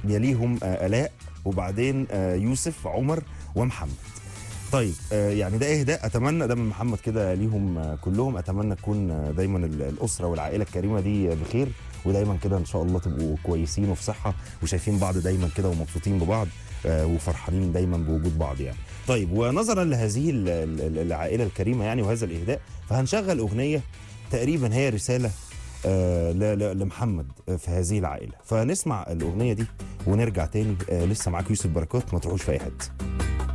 يليهم آه، الاء وبعدين آه، يوسف عمر ومحمد طيب آه، يعني ده اهداء اتمنى ده من محمد كده ليهم آه، كلهم اتمنى تكون آه، دايما ال- الاسره والعائله الكريمه دي بخير ودايما كده ان شاء الله تبقوا كويسين وفي صحه وشايفين بعض دايما كده ومبسوطين ببعض آه، وفرحانين دايما بوجود بعض يعني طيب ونظرا لهذه ال- ال- العائله الكريمه يعني وهذا الاهداء فهنشغل اغنيه تقريبا هي رساله آه، ل- ل- لمحمد آه، في هذه العائله فنسمع الاغنيه دي ونرجع تاني آه، لسه معاك يوسف بركات ما تروحوش في اي حته